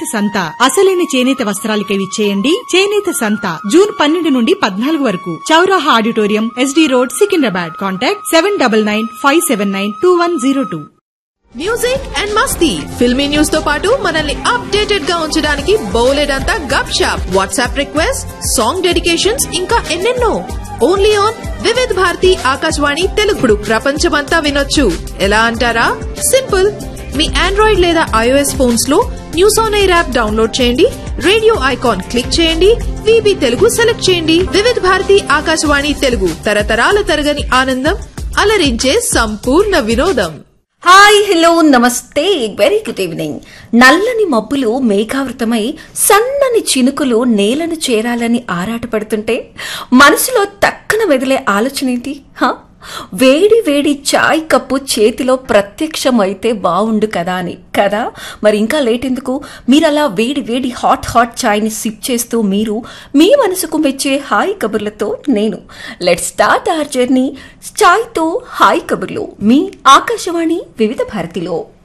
చేనేత సంత అసలైన చేనేత వస్త్రాలకే విచ్చేయండి చేనేత సంత జూన్ పన్నెండు నుండి పద్నాలుగు వరకు చౌరాహా auditorium SD road Secunderabad contact seven double nine five seven nine two one zero two music and masti filmi news తో పాటు మనల్ని అప్డేటెడ్ గా ఉంచడానికి బౌలెడంతా గప్ షాప్ వాట్సాప్ రిక్వెస్ట్ సాంగ్ డెడికేషన్స్ ఇంకా ఎన్నెన్నో ఓన్లీ ఆన్ వివిధ్ భారతి ఆకాశవాణి తెలుగుడు ప్రపంచమంతా వినొచ్చు ఎలా అంటారా సింపుల్ మీ ఆండ్రాయిడ్ లేదా ఐఓఎస్ ఫోన్స్ లో news on air app download చేయండి రేడియో ఐకాన్ క్లిక్ చేయండి విబి తెలుగు సెలెక్ట్ చేయండి వివిధ్ భారతి ఆకాశవాణి తెలుగు తరతరాల తరగని ఆనందం అలరించే సంపూర్ణ వినోదం హాయ్ హలో నమస్తే వెరీ గుడ్ ఈవినింగ్ నల్లని మబ్బులు మేఘావృతమై సన్నని చినుకులు నేలను చేరాలని ఆరాటపడుతుంటే మనసులో తక్కన మెదిలే ఆలోచన ఏంటి హా? వేడి వేడి చాయ్ కప్పు చేతిలో ప్రత్యక్షమైతే బావుండు కదా అని కదా మరి ఇంకా లేట్ ఎందుకు మీరు అలా వేడి వేడి హాట్ హాట్ చాయ్ని సిప్ చేస్తూ మీరు మీ మనసుకు మెచ్చే హాయ్ కబుర్లతో నేను లెట్ స్టార్ట్ అవర్ జర్నీ చాయ్తో హాయ్ కబుర్లు మీ ఆకాశవాణి వివిధ భారతిలో